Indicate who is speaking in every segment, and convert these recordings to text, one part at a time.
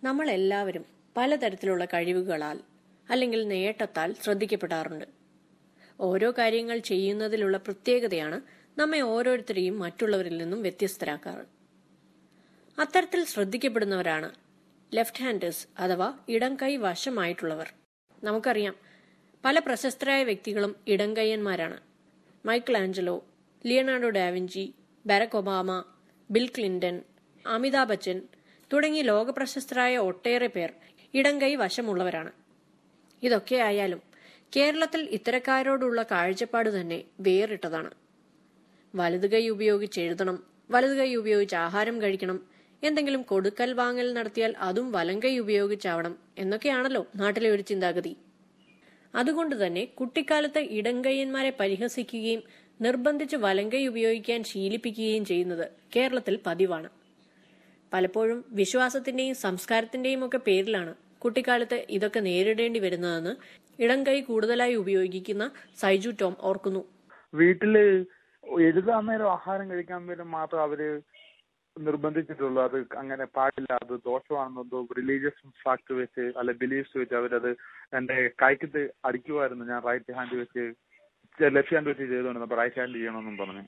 Speaker 1: നമ്മൾ എല്ലാവരും പലതരത്തിലുള്ള കഴിവുകളാൽ അല്ലെങ്കിൽ നേട്ടത്താൽ ശ്രദ്ധിക്കപ്പെടാറുണ്ട് ഓരോ കാര്യങ്ങൾ ചെയ്യുന്നതിലുള്ള പ്രത്യേകതയാണ് നമ്മെ ഓരോരുത്തരെയും മറ്റുള്ളവരിൽ നിന്നും വ്യത്യസ്തരാക്കാറ് അത്തരത്തിൽ ശ്രദ്ധിക്കപ്പെടുന്നവരാണ് ലെഫ്റ്റ് ഹാൻഡേഴ്സ് അഥവാ ഇടം കൈ വശമായിട്ടുള്ളവർ നമുക്കറിയാം പല പ്രശസ്തരായ വ്യക്തികളും ഇടം കൈയന്മാരാണ് Michelangelo Leonardo da Vinci Barack Obama Bill Clinton Amitabh Bachchan തുടങ്ങി ലോകപ്രശസ്തരായ ഒട്ടേറെ പേർ ഇടം കൈ വശമുള്ളവരാണ് ഇതൊക്കെ ആയാലും കേരളത്തിൽ ഇത്തരക്കാരോടുള്ള കാഴ്ചപ്പാട് തന്നെ വേറിട്ടതാണ് വലതു കൈ ഉപയോഗിച്ച് എഴുതണം വലതു കൈ ഉപയോഗിച്ച് ആഹാരം കഴിക്കണം എന്തെങ്കിലും കൊടുക്കൽ വാങ്ങൽ നടത്തിയാൽ അതും വലം കൈ ഉപയോഗിച്ചാവണം എന്നൊക്കെയാണല്ലോ നാട്ടിലെ ഒരു ചിന്താഗതി അതുകൊണ്ട് തന്നെ കുട്ടിക്കാലത്ത് ഇടങ്കയ്യന്മാരെ പരിഹസിക്കുകയും നിർബന്ധിച്ച് വലങ്കൈ ഉപയോഗിക്കാൻ ശീലിപ്പിക്കുകയും ചെയ്യുന്നത് കേരളത്തിൽ പതിവാണ് പലപ്പോഴും വിശ്വാസത്തിന്റെയും സംസ്കാരത്തിന്റെയും ഒക്കെ പേരിലാണ് കുട്ടിക്കാലത്ത് ഇതൊക്കെ നേരിടേണ്ടി വരുന്നതെന്ന് ഇടംകൈ കൂടുതലായി ഉപയോഗിക്കുന്ന സൈജു ടോം ഓർക്കുന്നു
Speaker 2: വീട്ടില് എഴുതാൻ നേരം ആഹാരം കഴിക്കാൻ നേരം മാത്രം അവര് നിർബന്ധിച്ചിട്ടുള്ളൂ അത് അങ്ങനെ പാടില്ല അത് ദോഷമാണെന്നോ റിലീജിയസ് ഫാക്ട് വെച്ച് അല്ലെ ബിലീഫ്സ് വെച്ച് അവരത് എന്റെ കൈക്കത്ത് അടിക്കുമായിരുന്നു ഞാൻ റൈറ്റ് ഹാൻഡ് വെച്ച് ലെഫ്റ്റ് ഹാൻഡ് വെച്ച് ചെയ്തുകൊണ്ടിരുന്നപ്പോ റൈറ്റ് ഹാൻഡ് ചെയ്യണമെന്നും പറഞ്ഞു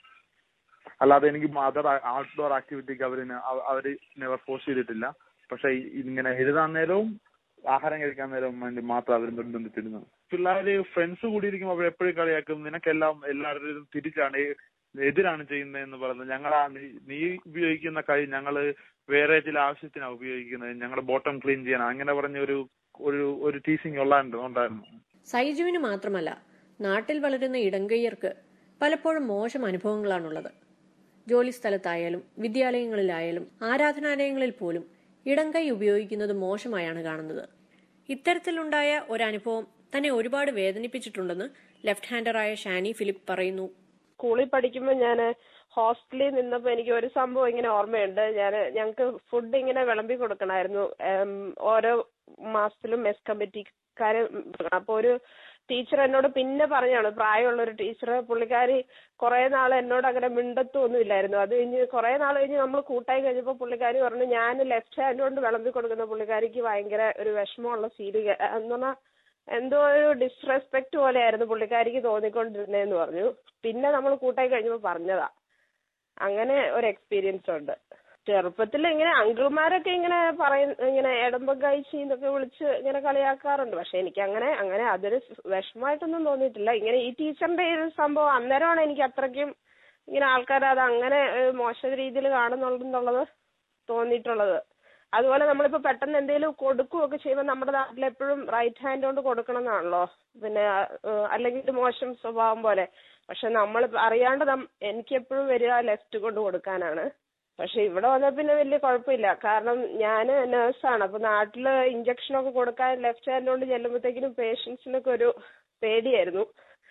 Speaker 2: അല്ലാതെ എനിക്ക് അതർ ഔട്ട്ഡോർ ആക്ടിവിറ്റിക്ക് അവര് അവര് നെവർ ഫോഴ്സ് ചെയ്തിട്ടില്ല പക്ഷെ ഇങ്ങനെ എഴുതാൻ നേരവും ആഹാരം കഴിക്കാൻ നേരവും വേണ്ടി മാത്രം അവർ നിർബന്ധിച്ചിരുന്നു പിള്ളേര് ഫ്രണ്ട്സ് കൂടി ഇരിക്കുമ്പോൾ അവർ എപ്പോഴും കളിയാക്കും നിനക്കെല്ലാം എല്ലാവരും തിരിച്ചാണ് എതിരാണ് ചെയ്യുന്നതെന്ന് പറയുന്നത് ഞങ്ങളാ നീ ഉപയോഗിക്കുന്ന കൈ ഞങ്ങള് വേറെ ചില ആവശ്യത്തിനാണ് ഉപയോഗിക്കുന്നത് ഞങ്ങളുടെ ബോട്ടം ക്ലീൻ ചെയ്യാൻ അങ്ങനെ പറഞ്ഞ ഒരു ഒരു ഒരു ടീച്ചിങ് ഉണ്ടായിരുന്നു
Speaker 1: സൈജുവിന് മാത്രമല്ല നാട്ടിൽ വളരുന്ന ഇടങ്കയ്യർക്ക് പലപ്പോഴും മോശം അനുഭവങ്ങളാണുള്ളത് ജോലി സ്ഥലത്തായാലും വിദ്യാലയങ്ങളിലായാലും ആരാധനാലയങ്ങളിൽ പോലും ഇടംകൈ ഉപയോഗിക്കുന്നത് മോശമായാണ് കാണുന്നത് ഇത്തരത്തിലുണ്ടായ ഒരനുഭവം തന്നെ ഒരുപാട് വേദനിപ്പിച്ചിട്ടുണ്ടെന്ന് ലെഫ്റ്റ് ഹാൻഡറായ ഷാനി ഫിലിപ്പ് പറയുന്നു
Speaker 3: സ്കൂളിൽ പഠിക്കുമ്പോൾ ഞാൻ ഹോസ്റ്റലിൽ നിന്നപ്പോൾ എനിക്ക് ഒരു സംഭവം ഇങ്ങനെ ഓർമ്മയുണ്ട് ഞാൻ ഞങ്ങൾക്ക് ഫുഡ് ഇങ്ങനെ വിളമ്പി കൊടുക്കണമായിരുന്നു ഓരോ മാസത്തിലും മെസ് കമ്മിറ്റിക്കാരെ അപ്പോൾ ഒരു ടീച്ചർ എന്നോട് പിന്നെ പറഞ്ഞാണ് പ്രായമുള്ള ഒരു ടീച്ചർ പുള്ളിക്കാരി കുറെ നാൾ എന്നോട് അങ്ങനെ മിണ്ടത്തൊന്നും ഇല്ലായിരുന്നു അത് കഴിഞ്ഞ് കുറെ നാൾ കഴിഞ്ഞ് നമ്മൾ കൂട്ടായി കഴിഞ്ഞപ്പോൾ പുള്ളിക്കാരി പറഞ്ഞു ഞാൻ ലെഫ്റ്റ് ഹാൻഡ് കൊണ്ട് വിളമ്പി കൊടുക്കുന്ന പുള്ളിക്കാരിക്ക് ഭയങ്കര ഒരു വിഷമമുള്ള ഫീൽ എന്ന് പറഞ്ഞാൽ എന്തോ ഒരു ഡിസ്റെസ്പെക്ട് പോലെയായിരുന്നു പുള്ളിക്കാരിക്ക് തോന്നിക്കൊണ്ടിരുന്നതെന്ന് പറഞ്ഞു പിന്നെ നമ്മൾ കൂട്ടായി കഴിഞ്ഞപ്പോൾ പറഞ്ഞതാ അങ്ങനെ ഒരു എക്സ്പീരിയൻസ് ഉണ്ട് ചെറുപ്പത്തിൽ ഇങ്ങനെ അങ്കിൾമാരൊക്കെ ഇങ്ങനെ പറയും ഇങ്ങനെ എടമ്പകാഴ്ച എന്നൊക്കെ വിളിച്ച് ഇങ്ങനെ കളിയാക്കാറുണ്ട് പക്ഷെ എനിക്ക് അങ്ങനെ അങ്ങനെ അതൊരു വിഷമമായിട്ടൊന്നും തോന്നിയിട്ടില്ല ഇങ്ങനെ ഈ ടീച്ചറിന്റെ ഒരു സംഭവം അന്നേരമാണ് എനിക്ക് അത്രയ്ക്കും ഇങ്ങനെ ആൾക്കാർ അത് അങ്ങനെ മോശം രീതിയിൽ കാണുന്നുണ്ടെന്നുള്ളത് തോന്നിയിട്ടുള്ളത് അതുപോലെ നമ്മളിപ്പോ പെട്ടെന്ന് എന്തെങ്കിലും കൊടുക്കുകയൊക്കെ ചെയ്യുമ്പോൾ നമ്മുടെ നാട്ടിൽ എപ്പോഴും റൈറ്റ് ഹാൻഡ് കൊണ്ട് കൊടുക്കണം എന്നാണല്ലോ പിന്നെ അല്ലെങ്കിൽ മോശം സ്വഭാവം പോലെ പക്ഷെ നമ്മൾ അറിയാണ്ട് എനിക്ക് എപ്പോഴും വരിക ലെഫ്റ്റ് കൊണ്ട് കൊടുക്കാനാണ് പക്ഷെ ഇവിടെ വന്ന പിന്നെ വലിയ കുഴപ്പമില്ല കാരണം ഞാൻ നേഴ്സാണ് അപ്പൊ നാട്ടില് ഇഞ്ചക്ഷൻ ഒക്കെ കൊടുക്കാൻ ലെഫ്റ്റ് ഹാൻഡ് കൊണ്ട് ചെല്ലുമ്പോഴത്തേക്കിനും പേഷ്യൻസിനൊക്കെ ഒരു പേടിയായിരുന്നു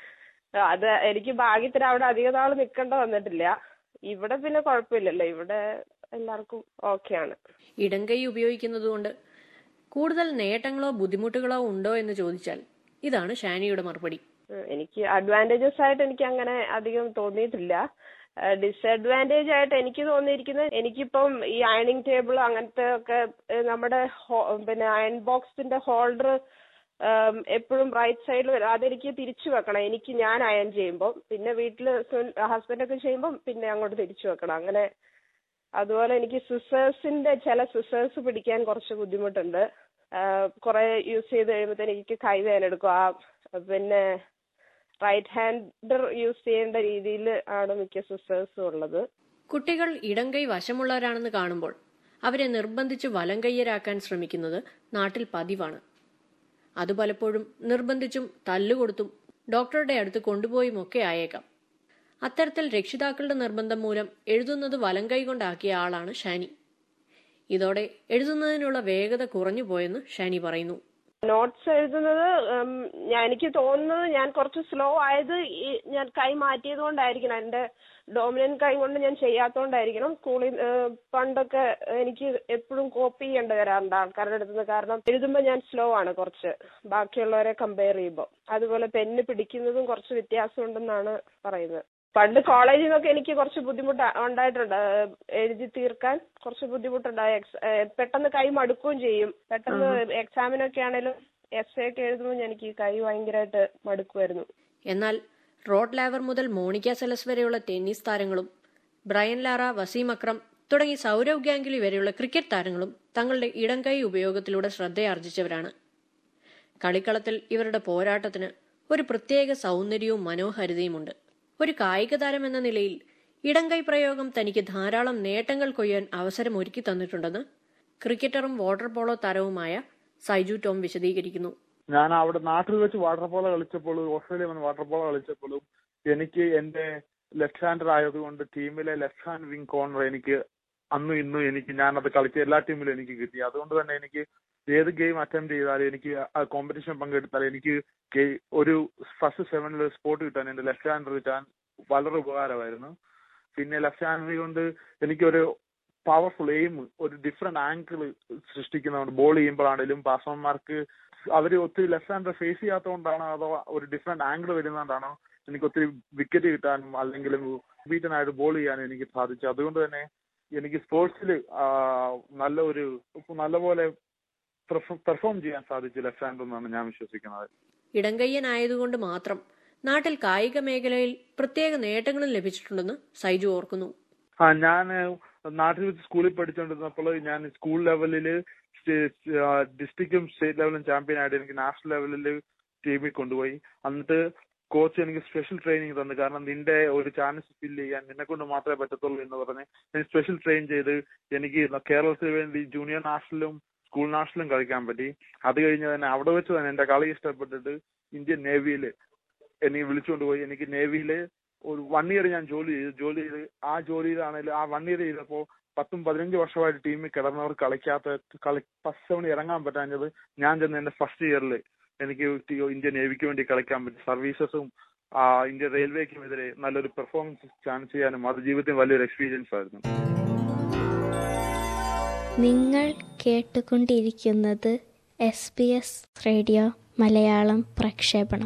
Speaker 3: അത് എനിക്ക് ഭാഗ്യത്തിന് അവിടെ അധിക നാൾ നിൽക്കേണ്ട വന്നിട്ടില്ല ഇവിടെ പിന്നെ കുഴപ്പമില്ലല്ലോ ഇവിടെ എല്ലാവർക്കും ഓക്കെയാണ്
Speaker 1: ഇടംകൈ ഉപയോഗിക്കുന്നതുകൊണ്ട് കൂടുതൽ നേട്ടങ്ങളോ ബുദ്ധിമുട്ടുകളോ ഉണ്ടോ എന്ന് ചോദിച്ചാൽ ഇതാണ് ഷാനിയുടെ മറുപടി
Speaker 3: എനിക്ക് അഡ്വാൻറ്റേജസ് ആയിട്ട് എനിക്ക് അങ്ങനെ അധികം തോന്നിയിട്ടില്ല ഡിസഡ്വാൻറ്റേജ് ആയിട്ട് എനിക്ക് തോന്നിയിരിക്കുന്നത് എനിക്കിപ്പം ഈ അയണിങ് ടേബിൾ അങ്ങനത്തെ ഒക്കെ നമ്മുടെ പിന്നെ അയൺ ബോക്സിന്റെ ഹോൾഡർ എപ്പോഴും റൈറ്റ് സൈഡിൽ വരും അതെനിക്ക് തിരിച്ചു വെക്കണം എനിക്ക് ഞാൻ അയൺ ചെയ്യുമ്പോൾ പിന്നെ വീട്ടിൽ ഹസ്ബൻഡ് ഒക്കെ ചെയ്യുമ്പോൾ പിന്നെ അങ്ങോട്ട് തിരിച്ചു വെക്കണം അങ്ങനെ അതുപോലെ എനിക്ക് സിസേഴ്സിന്റെ ചില സിസേഴ്സ് പിടിക്കാൻ കുറച്ച് ബുദ്ധിമുട്ടുണ്ട് കുറെ യൂസ് ചെയ്ത് കഴിയുമ്പോഴത്തേന് എനിക്ക് കൈ വേദന എടുക്കും ആ പിന്നെ റൈറ്റ് ഹാൻഡർ യൂസ് ചെയ്യേണ്ട രീതിയിൽ ആണ് മിക്ക സിസേഴ്സും ഉള്ളത്
Speaker 1: കുട്ടികൾ ഇടംകൈ വശമുള്ളവരാണെന്ന് കാണുമ്പോൾ അവരെ നിർബന്ധിച്ച് വലംകയ്യരാക്കാൻ ശ്രമിക്കുന്നത് നാട്ടിൽ പതിവാണ് അത് പലപ്പോഴും നിർബന്ധിച്ചും തല്ലുകൊടുത്തും ഡോക്ടറുടെ അടുത്ത് കൊണ്ടുപോയും ഒക്കെ ആയേക്കാം അത്തരത്തിൽ രക്ഷിതാക്കളുടെ നിർബന്ധം മൂലം എഴുതുന്നത് വലംകൈ കൊണ്ടാക്കിയ ആളാണ് ഷാനി ഇതോടെ എഴുതുന്നതിനുള്ള വേഗത കുറഞ്ഞു പോയെന്ന് ഷാനി പറയുന്നു
Speaker 3: നോട്ട്സ് എഴുതുന്നത് എനിക്ക് തോന്നുന്നത് ഞാൻ കുറച്ച് സ്ലോ ആയത് ഞാൻ കൈ മാറ്റിയത് കൊണ്ടായിരിക്കണം എന്റെ ഡോമിനന്റ് കൈ കൊണ്ട് ഞാൻ ചെയ്യാത്തോണ്ടായിരിക്കണം സ്കൂളിൽ പണ്ടൊക്കെ എനിക്ക് എപ്പോഴും കോപ്പി ചെയ്യേണ്ടി വരാറുണ്ട് ആൾക്കാരുടെ അടുത്ത് നിന്ന് കാരണം എഴുതുമ്പോൾ ഞാൻ സ്ലോ ആണ് കുറച്ച് ബാക്കിയുള്ളവരെ കമ്പയർ ചെയ്യുമ്പോൾ അതുപോലെ പെന്ന് പിടിക്കുന്നതും കുറച്ച് വ്യത്യാസം ഉണ്ടെന്നാണ് പറയുന്നത് പണ്ട് കോളേജിൽ നിന്നൊക്കെ എനിക്ക് കുറച്ച് ബുദ്ധിമുട്ട് ഉണ്ടായിട്ടുണ്ട് ഏഹ് എഴുതി തീർക്കാൻ കുറച്ച് ബുദ്ധിമുട്ടുണ്ടായി എക്സ് ഏഹ് പെട്ടെന്ന് കൈ മടുക്കുകയും ചെയ്യും പെട്ടെന്ന് എക്സാമിനൊക്കെ ആണെങ്കിലും എസ് എ ഒക്കെ എഴുതുമ്പോൾ എനിക്ക് കൈ ഭയങ്കരമായിട്ട് മടുക്കുമായിരുന്നു
Speaker 1: എന്നാൽ റോഡ് ലാവർ മുതൽ മോണിക്ക സെലസ് വരെയുള്ള ടെന്നീസ് താരങ്ങളും ബ്രയൻ ലാറ വസീം അക്രം തുടങ്ങി സൗരവ് ഗാംഗുലി വരെയുള്ള ക്രിക്കറ്റ് താരങ്ങളും തങ്ങളുടെ ഇടംകൈ ഉപയോഗത്തിലൂടെ ശ്രദ്ധയാർജിച്ചവരാണ് കളിക്കളത്തിൽ ഇവരുടെ പോരാട്ടത്തിന് ഒരു പ്രത്യേക സൗന്ദര്യവും മനോഹാരിതയുമുണ്ട് ഒരു കായിക താരം എന്ന നിലയിൽ ഇടംകൈ പ്രയോഗം തനിക്ക് ധാരാളം നേട്ടങ്ങൾ കൊയ്യാൻ അവസരം ഒരുക്കി തന്നിട്ടുണ്ടെന്ന് ക്രിക്കറ്ററും വാട്ടർ പോളോ താരവുമായ സൈജു ടോം വിശദീകരിക്കുന്നു
Speaker 2: ഞാൻ അവിടെ നാട്ടിൽ വെച്ച് വാട്ടർ പോളോ കളിച്ചപ്പോഴും ഓസ്ട്രേലിയ വന്ന് വാട്ടർ പോളോ കളിച്ചപ്പോഴും എനിക്ക് എന്റെ ലെഫ്റ്റ് ഹാൻഡർ ആയതുകൊണ്ട് ടീമിലെ ലെഫ്റ്റ് ഹാൻഡ് വിങ് കോർണർ എനിക്ക് അന്നും ഇന്നും എനിക്ക് ഞാനത് കളിച്ച എല്ലാ ടീമിലും എനിക്ക് കിട്ടി അതുകൊണ്ട് തന്നെ എനിക്ക് ഏത് ഗെയിം അറ്റംപ്റ്റ് ചെയ്താലും എനിക്ക് കോമ്പറ്റീഷൻ പങ്കെടുത്താലും എനിക്ക് ഗെയി- ഒരു ഫസ്റ്റ് സെവനിൽ സ്പോട്ട് കിട്ടാൻ എന്റെ ലെഫ്റ്റ് ഹാൻഡർ കിട്ടാൻ വളരെ ഉപകാരമായിരുന്നു പിന്നെ ലെഫ്റ്റ് ഹാൻഡ് കൊണ്ട് എനിക്കൊരു പവർഫുൾ എയിം ഒരു ഡിഫറെന്റ് ആംഗിൾ സൃഷ്ടിക്കുന്നതുകൊണ്ട് ബോൾ ചെയ്യുമ്പോഴാണെങ്കിലും ബാറ്റ്സ്മാൻമാർക്ക് അവർ ഒത്തിരി ലെഫ്റ്റ് ഹാൻഡർ ഫേസ് ചെയ്യാത്തതുകൊണ്ടാണോ അതോ ഒരു ഡിഫറെന്റ് ആംഗിൾ വരുന്നതുകൊണ്ടാണോ എനിക്ക് ഒത്തിരി വിക്കറ്റ് കിട്ടാനും അല്ലെങ്കിൽ ബീറ്റനായിട്ട് ബോൾ ചെയ്യാനും എനിക്ക് സാധിച്ചു അതുകൊണ്ട് തന്നെ എനിക്ക് സ്പോർട്സിൽ നല്ല ഒരു നല്ലപോലെ പെർഫോം ചെയ്യാൻ സാധിച്ചു ലെഫ്റ്റ് ഹാൻഡ് എന്നാണ് ഞാൻ വിശ്വസിക്കുന്നത്
Speaker 1: ഇടംകയ്യനായതുകൊണ്ട് മാത്രം നാട്ടിൽ കായിക മേഖലയിൽ പ്രത്യേക നേട്ടങ്ങളും ലഭിച്ചിട്ടുണ്ടെന്ന് സൈജു ഓർക്കുന്നു
Speaker 2: ആ ഞാൻ നാട്ടിൽ വെച്ച് സ്കൂളിൽ പഠിച്ചുകൊണ്ടിരുന്നപ്പോൾ ഞാൻ സ്കൂൾ ലെവലിൽ ഡിസ്ട്രിക്റ്റും സ്റ്റേറ്റ് ലെവലും ചാമ്പ്യൻ ആയിട്ട് എനിക്ക് നാഷണൽ ലെവലിൽ ടീമിൽ കൊണ്ടുപോയി എന്നിട്ട് കോച്ച് എനിക്ക് സ്പെഷ്യൽ ട്രെയിനിങ് തന്നു കാരണം നിന്റെ ഒരു ചാൻസ് ഫില്ല് ചെയ്യാൻ നിന്നെ കൊണ്ട് മാത്രമേ പറ്റത്തുള്ളൂ എന്ന് പറഞ്ഞ് ഞാൻ സ്പെഷ്യൽ ട്രെയിൻ ചെയ്ത് എനിക്ക് കേരളത്തിന് വേണ്ടി ജൂനിയർ നാഷണലും സ്കൂൾ നാഷണലും കളിക്കാൻ പറ്റി അത് കഴിഞ്ഞ് തന്നെ അവിടെ വെച്ച് തന്നെ എന്റെ കളി ഇഷ്ടപ്പെട്ടിട്ട് ഇന്ത്യൻ നേവിയിൽ എന്നെ വിളിച്ചുകൊണ്ട് പോയി എനിക്ക് നേവിയില് ഒരു വൺ ഇയർ ഞാൻ ജോലി ചെയ്തു ജോലി ചെയ്ത് ആ ജോലിയിലാണെങ്കിലും ആ വൺ ഇയർ ചെയ്തപ്പോ പത്തും പതിനഞ്ച് വർഷമായിട്ട് ടീമിൽ കിടന്നവർ കളിക്കാത്ത കളി ഫസ്റ്റ് സെവൻ ഇറങ്ങാൻ പറ്റാഞ്ഞത് ഞാൻ ചെന്ന് എന്റെ ഫസ്റ്റ് ഇയറിൽ എനിക്ക് ഇന്ത്യൻ നേവിക്ക് വേണ്ടി കളിക്കാൻ പറ്റി സർവീസസും ഇന്ത്യൻ റെയിൽവേക്കുമെതിരെ നല്ലൊരു പെർഫോമൻസ് ചാൻസ് ചെയ്യാനും അത് ജീവിതത്തിൽ വലിയൊരു എക്സ്പീരിയൻസ് ആയിരുന്നു
Speaker 4: നിങ്ങൾ കേട്ടുകൊണ്ടിരിക്കുന്നത് S B S radio Malayalam പ്രക്ഷേപണം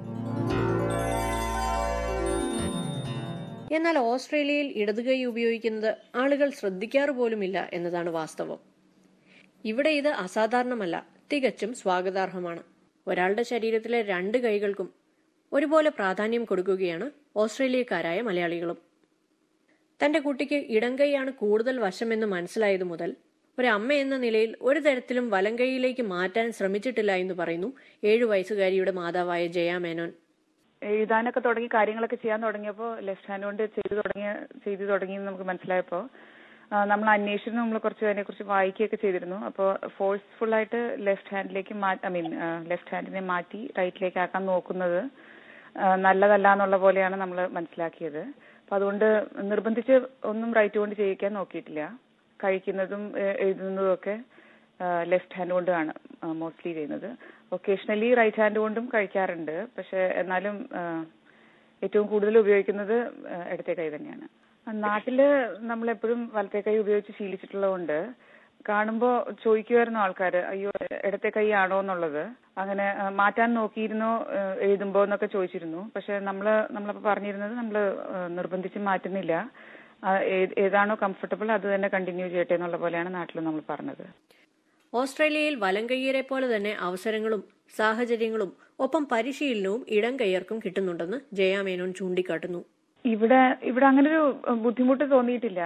Speaker 1: എന്നാൽ ഓസ്ട്രേലിയയിൽ ഇടതുകൈ ഉപയോഗിക്കുന്നത് ആളുകൾ ശ്രദ്ധിക്കാറ് പോലുമില്ല എന്നതാണ് വാസ്തവം ഇവിടെ ഇത് അസാധാരണമല്ല തികച്ചും സ്വാഗതാർഹമാണ് ഒരാളുടെ ശരീരത്തിലെ രണ്ട് കൈകൾക്കും ഒരുപോലെ പ്രാധാന്യം കൊടുക്കുകയാണ് ഓസ്ട്രേലിയക്കാരായ മലയാളികളും തന്റെ കുട്ടിക്ക് ഇടംകൈയാണ് കൂടുതൽ വശമെന്ന് മനസ്സിലായതു മുതൽ ഒരു അമ്മ എന്ന നിലയിൽ ഒരു തരത്തിലും വലങ്കൈയിലേക്ക് മാറ്റാൻ ശ്രമിച്ചിട്ടില്ല എന്ന് പറയുന്നു ഏഴു വയസ്സുകാരിയുടെ മാതാവായ ജയ മേനോൻ
Speaker 5: എഴുതാനൊക്കെ തുടങ്ങി കാര്യങ്ങളൊക്കെ ചെയ്യാൻ തുടങ്ങിയപ്പോൾ ലെഫ്റ്റ് ഹാൻഡ് കൊണ്ട് ചെയ്തു തുടങ്ങിയ ചെയ്തു തുടങ്ങി എന്ന് നമുക്ക് മനസ്സിലായപ്പോൾ നമ്മൾ അന്വേഷിച്ചിരുന്നു നമ്മൾ കുറച്ച് അതിനെ കുറിച്ച് വായിക്കുകയൊക്കെ ചെയ്തിരുന്നു അപ്പോൾ ഫോഴ്സ്ഫുൾ ആയിട്ട് ലെഫ്റ്റ് ഹാൻഡിലേക്ക് ഐ മീൻ ലെഫ്റ്റ് ഹാൻഡിനെ മാറ്റി റൈറ്റിലേക്ക് ആക്കാൻ നോക്കുന്നത് നല്ലതല്ല എന്നുള്ള പോലെയാണ് നമ്മൾ മനസ്സിലാക്കിയത് അപ്പൊ അതുകൊണ്ട് നിർബന്ധിച്ച് ഒന്നും റൈറ്റ് കൊണ്ട് ചെയ്യിക്കാൻ നോക്കിയിട്ടില്ല കഴിക്കുന്നതും എഴുതുന്നതും ഒക്കെ ലെഫ്റ്റ് ഹാൻഡ് കൊണ്ടാണ് മോസ്റ്റ്ലി ചെയ്യുന്നത് ഒക്കേഷണലി റൈറ്റ് ഹാൻഡ് കൊണ്ടും കഴിക്കാറുണ്ട് പക്ഷെ എന്നാലും ഏറ്റവും കൂടുതൽ ഉപയോഗിക്കുന്നത് ഇടത്തെ കൈ തന്നെയാണ് നാട്ടില് നമ്മൾ എപ്പോഴും വലത്തെ കൈ ഉപയോഗിച്ച് ശീലിച്ചിട്ടുള്ളതുകൊണ്ട് കാണുമ്പോ ചോദിക്കുമായിരുന്നു ആൾക്കാർ അയ്യോ ഇടത്തെ കൈ ആണോ എന്നുള്ളത് അങ്ങനെ മാറ്റാൻ നോക്കിയിരുന്നോ എഴുതുമ്പോ എന്നൊക്കെ ചോദിച്ചിരുന്നു പക്ഷെ നമ്മള് നമ്മളപ്പോ പറഞ്ഞിരുന്നത് നമ്മൾ നിർബന്ധിച്ച് മാറ്റുന്നില്ല ഏതാണോ കംഫർട്ടബിൾ അത് തന്നെ കണ്ടിന്യൂ ചെയ്യട്ടെ എന്നുള്ള പോലെയാണ് നാട്ടിൽ നമ്മൾ പറഞ്ഞത്
Speaker 1: ഓസ്ട്രേലിയയിൽ വലം കയ്യരെ പോലെ തന്നെ അവസരങ്ങളും സാഹചര്യങ്ങളും ഒപ്പം പരിശീലനവും ഇടം കയ്യർക്കും കിട്ടുന്നുണ്ടെന്ന് ജയ മേനോൻ ചൂണ്ടിക്കാട്ടുന്നു
Speaker 5: ഇവിടെ ഇവിടെ അങ്ങനെ ഒരു ബുദ്ധിമുട്ട് തോന്നിയിട്ടില്ല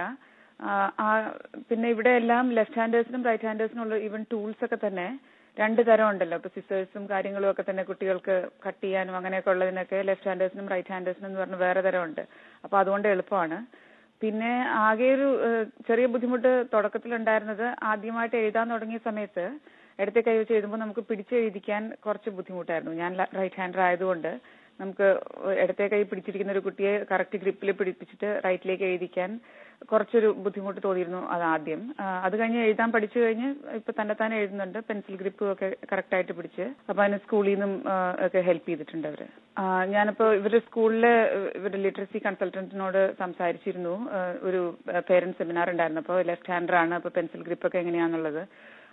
Speaker 5: പിന്നെ ഇവിടെ എല്ലാം ലെഫ്റ്റ് ഹാൻഡേഴ്സിനും റൈറ്റ് ഹാൻഡേഴ്സിനും ഉള്ള ഈവൻ ടൂൾസ് ഒക്കെ തന്നെ രണ്ട് തരം ഉണ്ടല്ലോ ഇപ്പൊ സിസേഴ്സും കാര്യങ്ങളും ഒക്കെ തന്നെ കുട്ടികൾക്ക് കട്ട് ചെയ്യാനും അങ്ങനെയൊക്കെ ഉള്ളതിനൊക്കെ ലെഫ്റ്റ് ഹാൻഡേഴ്സിനും റൈറ്റ് ഹാൻഡേഴ്സിനും എന്ന് പറഞ്ഞ് വേറെ തരമുണ്ട് അപ്പൊ അതുകൊണ്ട് എളുപ്പമാണ് പിന്നെ ആകെ ഒരു ചെറിയ ബുദ്ധിമുട്ട് തുടക്കത്തിലുണ്ടായിരുന്നത് ആദ്യമായിട്ട് എഴുതാൻ തുടങ്ങിയ സമയത്ത് ഇടത്തെ കൈ വെച്ച് എഴുതുമ്പോൾ നമുക്ക് പിടിച്ചെഴുതിക്കാൻ കുറച്ച് ബുദ്ധിമുട്ടായിരുന്നു ഞാൻ റൈറ്റ് ഹാൻഡർ ആയതുകൊണ്ട് നമുക്ക് ഇടത്തെ കൈ പിടിച്ചിരിക്കുന്ന ഒരു കുട്ടിയെ കറക്റ്റ് ഗ്രിപ്പിൽ പിടിപ്പിച്ചിട്ട് റൈറ്റിലേക്ക് എഴുതിക്കാൻ കുറച്ചൊരു ബുദ്ധിമുട്ട് തോന്നിയിരുന്നു അത് ആദ്യം അത് കഴിഞ്ഞ് എഴുതാൻ പഠിച്ചു കഴിഞ്ഞ് ഇപ്പൊ തന്നെ തന്നെ എഴുതുന്നുണ്ട് പെൻസിൽ ഗ്രിപ്പും ഒക്കെ കറക്റ്റ് ആയിട്ട് പിടിച്ച് അപ്പൊ അതിന് സ്കൂളിൽ നിന്നും ഒക്കെ ഹെൽപ്പ് ചെയ്തിട്ടുണ്ട് അവര് ഞാനിപ്പോ ഇവരുടെ സ്കൂളിലെ ഇവരുടെ ലിറ്ററസി കൺസൾട്ടന്റിനോട് സംസാരിച്ചിരുന്നു ഒരു പേരന്റ് സെമിനാർ ഉണ്ടായിരുന്നു അപ്പോൾ ലെഫ്റ്റ് ഹാൻഡർ ആണ് അപ്പൊ പെൻസിൽ ഗ്രിപ്പ് ഒക്കെ എങ്ങനെയാന്നുള്ളത്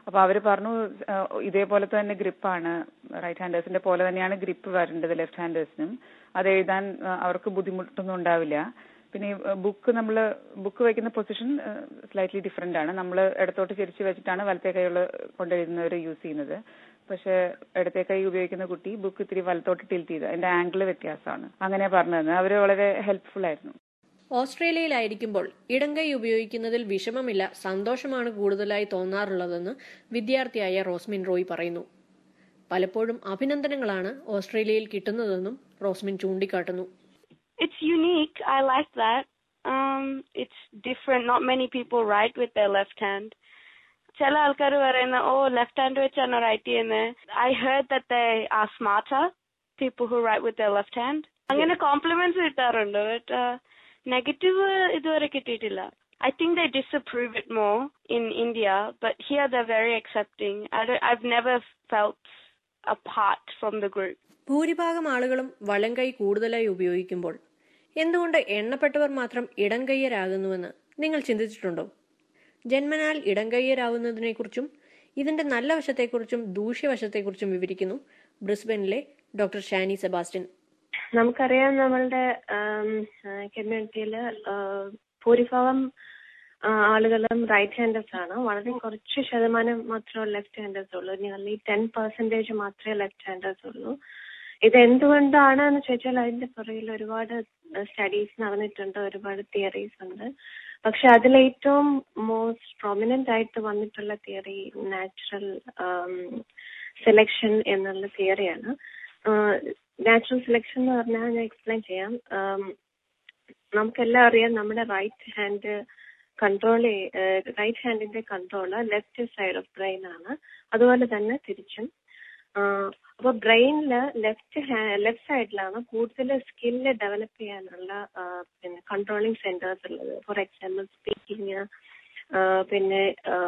Speaker 5: അപ്പൊ അവര് പറഞ്ഞു ആ, ഇതേപോലെ തന്നെ ഗ്രിപ്പാണ് റൈറ്റ് ഹാൻഡേഴ്സിന്റെ പോലെ തന്നെയാണ് ഗ്രിപ്പ് വരേണ്ടത് ലെഫ്റ്റ് ഹാൻഡേഴ്സിനും അത് എഴുതാൻ ആ, അവർക്ക് ബുദ്ധിമുട്ടൊന്നും ഉണ്ടാവില്ല പിന്നെ ബുക്ക് നമ്മൾ ബുക്ക് വയ്ക്കുന്ന പൊസിഷൻ സ്ലൈറ്റ്ലി ഡിഫറെന്റ് ആണ് നമ്മൾ ഇടത്തോട്ട് തിരിച്ചു വെച്ചിട്ടാണ് വലത്തെ കൈയുള്ള കൊണ്ടെഴുതുന്നവർ യൂസ് ചെയ്യുന്നത് പക്ഷെ ഇടത്തെ കൈ ഉപയോഗിക്കുന്ന കുട്ടി ബുക്ക് ഇത്തിരി വലത്തോട്ട് ടിൽറ്റ് ചെയ്ത് അതിന്റെ ആംഗിൾ വ്യത്യാസമാണ് അങ്ങനെ പറഞ്ഞത് അവര് വളരെ ഹെൽപ്ഫുൾ ആയിരുന്നു
Speaker 1: ഓസ്ട്രേലിയയിലായിരിക്കുമ്പോൾ ഇടംകൈ ഉപയോഗിക്കുന്നതിൽ വിഷമമില്ല സന്തോഷമാണ് കൂടുതലായി തോന്നാറുള്ളതെന്ന് വിദ്യാർത്ഥിയായ റോസ്മിൻ റോയ് പറയുന്നു പലപ്പോഴും അഭിനന്ദനങ്ങളാണ് ഓസ്ട്രേലിയയിൽ കിട്ടുന്നതെന്നും റോസ്മിൻ ചൂണ്ടിക്കാട്ടുന്നു
Speaker 6: It's unique. I like that. Um, it's different. Not many people write with their left hand. ചില ആൾക്കാർ പറയുന്ന ഓ ലെഫ്റ്റ് ഹാൻഡ് വെച്ചാണ് റൈറ്റ് ചെയ്യുന്നത് I heard that they are smarter people who write with left hand അങ്ങനെ compliments കിട്ടാറുണ്ട് but negative ഇതുവരെ കിട്ടിയിട്ടില്ല I think they disapprove it more in India, but here they're very accepting. I don't, I've never felt apart from the group.
Speaker 1: ഭൂരിഭാഗം ആളുകളും വലംകൈ കൂടുതലായി ഉപയോഗിക്കുമ്പോൾ എന്തുകൊണ്ട് എണ്ണപ്പെട്ടവർ മാത്രം ഇടംകയ്യരാകുന്നുവെന്ന് നിങ്ങൾ ചിന്തിച്ചിട്ടുണ്ടോ ജന്മനാൽ ഇടംകയ്യരാകുന്നതിനെക്കുറിച്ചും ഇതിന്റെ നല്ല വശത്തെക്കുറിച്ചും ദൂഷ്യവശത്തെക്കുറിച്ചും വിവരിക്കുന്നു ബ്രിസ്ബനിലെ ഡോക്ടർ ഷാനി സെബാസ്റ്റ്യൻ
Speaker 7: നമുക്കറിയാം നമ്മളുടെ കമ്മ്യൂണിറ്റിയിൽ ഭൂരിഭാഗം ആ, ആളുകളും റൈറ്റ് ഹാൻഡേഴ്സ് ആണ് വളരെ കുറച്ച് ശതമാനം മാത്രമേ ലെഫ്റ്റ് ഹാൻഡേഴ്സ് ഉള്ളൂ നിയർലി ടെൻ പെർസെന്റേജ് മാത്രമേ ലെഫ്റ്റ് ഹാൻഡേഴ്സ് ഉള്ളൂ ഇത് എന്തുകൊണ്ടാണ് എന്ന് ചോദിച്ചാൽ അതിന്റെ പുറകിൽ ഒരുപാട് സ്റ്റഡീസ് നടന്നിട്ടുണ്ട് ഒരുപാട് തിയറീസ് ഉണ്ട് പക്ഷെ അതിൽ ഏറ്റവും മോസ്റ്റ് പ്രൊമിനന്റ് ആയിട്ട് വന്നിട്ടുള്ള തിയറി നാച്ചുറൽ സെലക്ഷൻ എന്നുള്ള തിയറിയാണ് നാച്ചുറൽ സെലക്ഷൻ എന്ന് പറഞ്ഞാൽ ഞാൻ എക്സ്പ്ലെയിൻ ചെയ്യാം ആം, നമുക്കെല്ലാം അറിയാം നമ്മുടെ റൈറ്റ് ഹാൻഡ് കൺട്രോൾ റൈറ്റ് ഹാൻഡിന്റെ control left side of brain ആണ് അതുപോലെ തന്നെ തിരിച്ചും അപ്പൊ ബ്രെയിനില് ലെഫ്റ്റ് ലെഫ്റ്റ് സൈഡിലാണ് കൂടുതൽ സ്കില്ല് ഡെവലപ്പ് ചെയ്യാനുള്ള ആ, പിന്നെ കൺട്രോളിങ് സെന്റേഴ്സ് ഉള്ളത് ഫോർ എക്സാമ്പിൾ സ്പീക്കിംഗ് പിന്നെ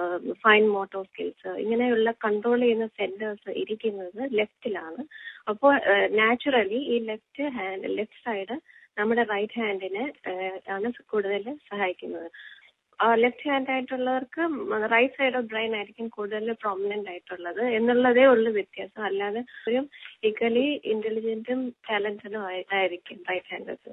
Speaker 7: ഫൈൻ മോട്ടോർ സ്കിൽസ് ഇങ്ങനെയുള്ള കൺട്രോൾ ചെയ്യുന്ന സെന്റേഴ്സ് ഇരിക്കുന്നത് ലെഫ്റ്റിലാണ് അപ്പോൾ നാച്ചുറലി ഈ ലെഫ്റ്റ് ഹാൻഡ് ലെഫ്റ്റ് സൈഡ് നമ്മുടെ റൈറ്റ് ഹാൻഡിനെ ആണ് കൂടുതൽ സഹായിക്കുന്നത് ലെഫ്റ്റ് ഹാൻഡ് ആയിട്ടുള്ളവർക്ക് റൈറ്റ് സൈഡ് ഓഫ് ബ്രെയിൻ ആയിരിക്കും കൂടുതൽ പ്രോമിനന്റ് ആയിട്ടുള്ളത് എന്നുള്ളതേ ഉള്ളൂ വ്യത്യാസം അല്ലാതെ ഒരു ഈക്വലി ഇന്റലിജന്റും ടാലന്റഡും ആയിരിക്കും റൈറ്റ് ഹാൻഡേഴ്സ്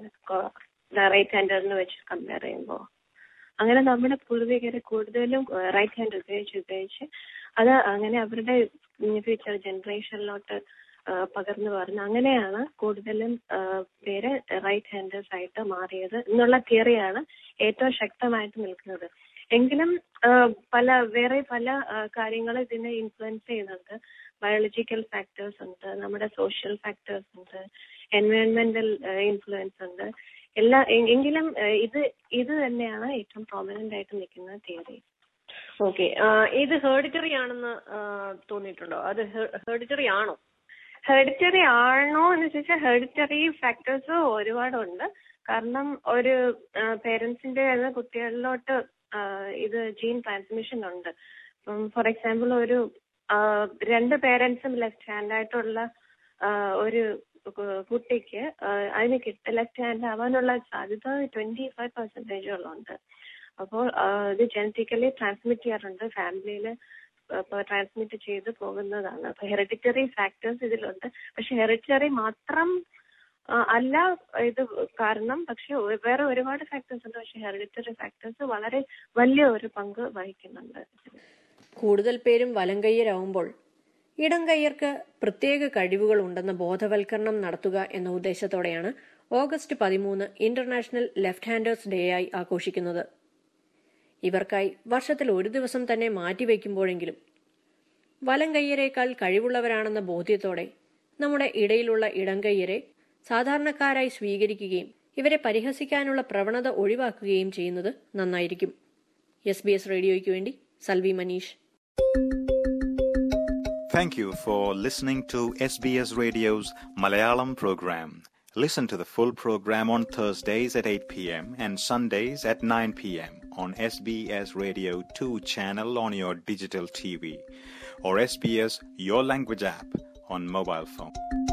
Speaker 7: റൈറ്റ് ഹാൻഡറിന് വെച്ച് കമ്പയർ ചെയ്യുമ്പോൾ അങ്ങനെ നമ്മുടെ പൂർവികര് കൂടുതലും റൈറ്റ് ഹാൻഡ് ഉപയോഗിച്ച് ഉപയോഗിച്ച് അത് അങ്ങനെ അവരുടെ ഫ്യൂച്ചർ ജനറേഷനിലോട്ട് പകർന്നു പറഞ്ഞു അങ്ങനെയാണ് കൂടുതലും ആ, പേര് റൈറ്റ് ഹാൻഡേഴ്സ് ആയിട്ട് മാറിയത് എന്നുള്ള തിയറിയാണ് ഏറ്റവും ശക്തമായിട്ട് നിൽക്കുന്നത് എങ്കിലും ആ, പല വേറെ പല കാര്യങ്ങൾ ഇതിനെ ഇൻഫ്ലുവൻസ് ചെയ്യുന്നുണ്ട് ബയോളജിക്കൽ ഫാക്ടേഴ്സ് ഉണ്ട് നമ്മുടെ സോഷ്യൽ ഫാക്ടേഴ്സ് ഉണ്ട് എൻവയോൺമെന്റൽ ഇൻഫ്ലുവൻസ് ഉണ്ട് എല്ലാ എ- എങ്കിലും ആ, ഇത് ഇത് തന്നെയാണ് ഏറ്റവും പ്രോമിനന്റ് ആയിട്ട് നിൽക്കുന്ന തിയറി
Speaker 1: ഓക്കെ ഇത് ഹെറിഡിറ്ററി ആണെന്ന് ആ, തോന്നിയിട്ടുണ്ടോ അത് ഹെറിഡിറ്ററി ആണോ
Speaker 7: ഹെറിഡിറ്ററി ആണോ എന്ന് ചോദിച്ചാൽ ഹെറിഡിറ്ററി ഫാക്ടേഴ്സ് ഒരുപാടുണ്ട് കാരണം ഒരു പേരൻസിന്റെ കുട്ടികളിലോട്ട് ആ, ഇത് ജീൻ ട്രാൻസ്മിഷൻ ഉണ്ട് ഫോർ എക്സാമ്പിൾ ഒരു ആ, രണ്ട് പേരൻസും ലെഫ്റ്റ് ഹാൻഡ് ആയിട്ടുള്ള ആ, ഒരു കു- കുട്ടിക്ക് ആ, അതിന് കിട്ട ലെഫ്റ്റ് ഹാൻഡ് ആവാനുള്ള സാധ്യത ട്വന്റി ഫൈവ് പെർസെന്റേജുകളുണ്ട് അപ്പോൾ ആ, ഇത് ജനറ്റിക്കലി ട്രാൻസ്മിറ്റ് ചെയ്യാറുണ്ട് ഫാമിലിയിൽ ട്രാൻസ്മിറ്റ് ചെയ്ത് പോകുന്നതാണ് അപ്പൊ ഹെറിഡിറ്ററി ഫാക്ടേഴ്സ് ഇതിലുണ്ട് പക്ഷെ ഹെറിഡിറ്ററി മാത്രം ആ, അല്ല ഇത് കാരണം പക്ഷെ ഒ- വേറെ ഒരുപാട് ഫാക്ടേഴ്സ് ഉണ്ട് പക്ഷെ ഹെറിഡിറ്ററി ഫാക്ടേഴ്സ് വളരെ വലിയ ഒരു പങ്ക് വഹിക്കുന്നുണ്ട്
Speaker 1: കൂടുതൽ പേരും വലംകയ്യരാകുമ്പോൾ ഇടംകയ്യർക്ക് പ്രത്യേക കഴിവുകൾ ഉണ്ടെന്ന ബോധവൽക്കരണം നടത്തുക എന്ന ഉദ്ദേശത്തോടെയാണ് ഓഗസ്റ്റ് പതിമൂന്ന് ഇന്റർനാഷണൽ ലെഫ്റ്റ് ഹാൻഡേഴ്സ് ഡേ ആയി ആഘോഷിക്കുന്നത് ഇവർക്കായി വർഷത്തിൽ ഒരു ദിവസം തന്നെ മാറ്റിവെക്കുമ്പോഴെങ്കിലും വലംകയ്യരേക്കാൾ കഴിവുള്ളവരാണെന്ന ബോധ്യത്തോടെ നമ്മുടെ ഇടയിലുള്ള ഇടംകയ്യരെ സാധാരണക്കാരായി സ്വീകരിക്കുകയും ഇവരെ പരിഹസിക്കാനുള്ള പ്രവണത ഒഴിവാക്കുകയും ചെയ്യുന്നത് നന്നായിരിക്കും എസ് ബി എസ് റേഡിയോയ്ക്ക് വേണ്ടി Salvi Manish
Speaker 8: Thank you for listening to SBS Radio's Malayalam program. Listen to the full program on Thursdays at 8 p.m. and Sundays at 9 p.m. on SBS Radio 2 channel on your digital TV or SBS Your Language app on mobile phone.